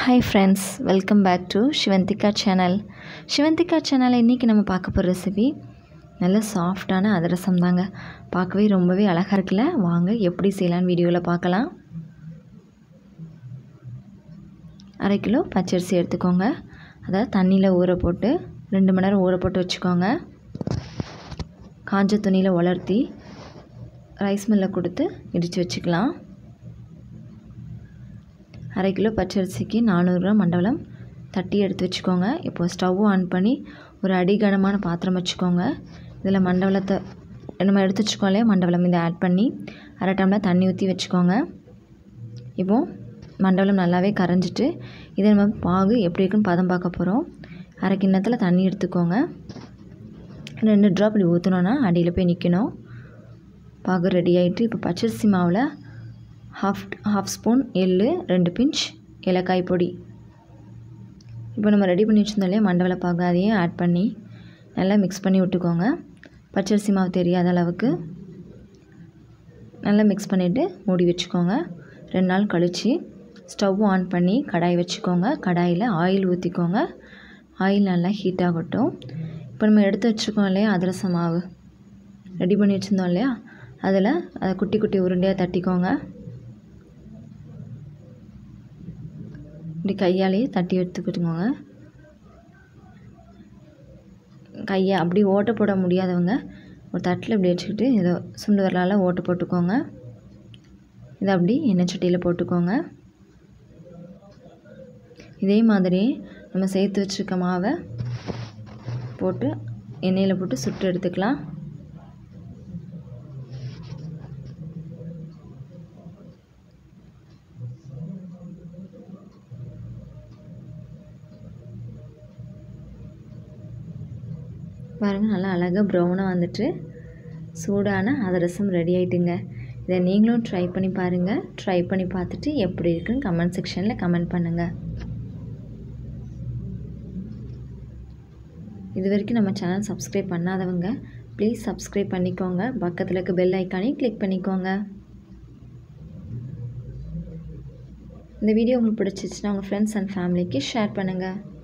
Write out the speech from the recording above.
hi friends welcome back to Sivanthika channel Sivanthika channel இன்றைக்கி நம்ம பார்க்க போகிற ரெசிபி நல்ல சாஃப்டான அதிரசம் தாங்க பார்க்கவே ரொம்பவே அழகாக இருக்குல்ல வாங்க எப்படி செய்யலான்னு வீடியோவில் பார்க்கலாம் அரை கிலோ பச்சரிசி எடுத்துக்கோங்க அதை தண்ணியில் ஊற போட்டு ரெண்டு மணி நேரம் ஊற போட்டு வச்சுக்கோங்க காஞ்ச துணியில் உலர்த்தி ரைஸ் மில்லில் கொடுத்து இடித்து வச்சுக்கலாம் அரை கிலோ பச்சரிசிக்கு நானூறுரூவா மண்டவளம் தட்டி எடுத்து வச்சுக்கோங்க இப்போது ஸ்டவ் ஆன் பண்ணி ஒரு அடிகனமான பாத்திரம் வச்சுக்கோங்க இதில் மண்டவளத்தை நம்ம எடுத்து வச்சுக்கோம் இல்லையா மண்டவளம் இதை ஆட் பண்ணி அரை டம்ளர் தண்ணி ஊற்றி வச்சுக்கோங்க இப்போது மண்டவளம் நல்லாவே கரைஞ்சிட்டு இதை நம்ம பாகு எப்படி இருக்குன்னு பதம் பார்க்க போகிறோம் அரை கிண்ணத்தில் தண்ணி எடுத்துக்கோங்க ரெண்டு ட்ராப் இப்படி ஊற்றினோன்னா அடியில் போய் நிற்கணும் பாகு ரெடி ஆகிட்டு இப்போ பச்சரிசி மாவில் ஹாஃப் ஹாஃப் ஸ்பூன் எள் ரெண்டு பிஞ்ச் ஏலக்காய் பொடி இப்போ நம்ம ரெடி பண்ணி வச்சுருந்தோம் இல்லையா மண்டவளை பாகு அதையும் ஆட் பண்ணி நல்லா மிக்ஸ் பண்ணி விட்டுக்கோங்க பச்சரிசி மாவு தெரியாத அளவுக்கு நல்லா மிக்ஸ் பண்ணிவிட்டு மூடி வச்சுக்கோங்க ரெண்டு நாள் கழித்து ஸ்டவ் ஆன் பண்ணி கடாய் வச்சுக்கோங்க கடாயில் ஆயில் ஊற்றிக்கோங்க ஆயில் நல்லா ஹீட் ஆகட்டும் இப்போ நம்ம எடுத்து வச்சுருக்கோம் இல்லையா அதிரச மாவு ரெடி பண்ணி வச்சுருந்தோம் இல்லையா அதில் அதை குட்டி குட்டி உருண்டையாக தட்டிக்கோங்க இப்படி கையாலேயே தட்டி எடுத்துக்கிட்டுக்கோங்க கையை அப்படி ஓட்டை போட முடியாதவங்க ஒரு தட்டில் இப்படி வச்சுக்கிட்டு இதை சுண்டு வரலால் ஓட்டை போட்டுக்கோங்க இதை அப்படி எண்ணெய் சட்டியில் போட்டுக்கோங்க இதே மாதிரி நம்ம சேர்த்து வச்சுருக்க மாவை போட்டு எண்ணெயில் போட்டு சுட்டு எடுத்துக்கலாம் பாருங்கள் நல்லா அழகாக ப்ரௌனாக வந்துட்டு சூடான அதிரசம் ரெடி ஆகிட்டுங்க இதை நீங்களும் ட்ரை பண்ணி பாருங்கள் ட்ரை பண்ணி பார்த்துட்டு எப்படி இருக்குன்னு கமெண்ட் செக்ஷனில் கமெண்ட் பண்ணுங்கள் இது வரைக்கும் நம்ம சேனல் சப்ஸ்கிரைப் பண்ணாதவங்க ப்ளீஸ் சப்ஸ்கிரைப் பண்ணிக்கோங்க பக்கத்தில் இருக்க பெல் ஐக்கானையும் கிளிக் பண்ணிக்கோங்க இந்த வீடியோ உங்களுக்கு பிடிச்சிச்சுன்னா உங்கள் ஃப்ரெண்ட்ஸ் அண்ட் ஃபேமிலிக்கு ஷேர் பண்ணுங்கள்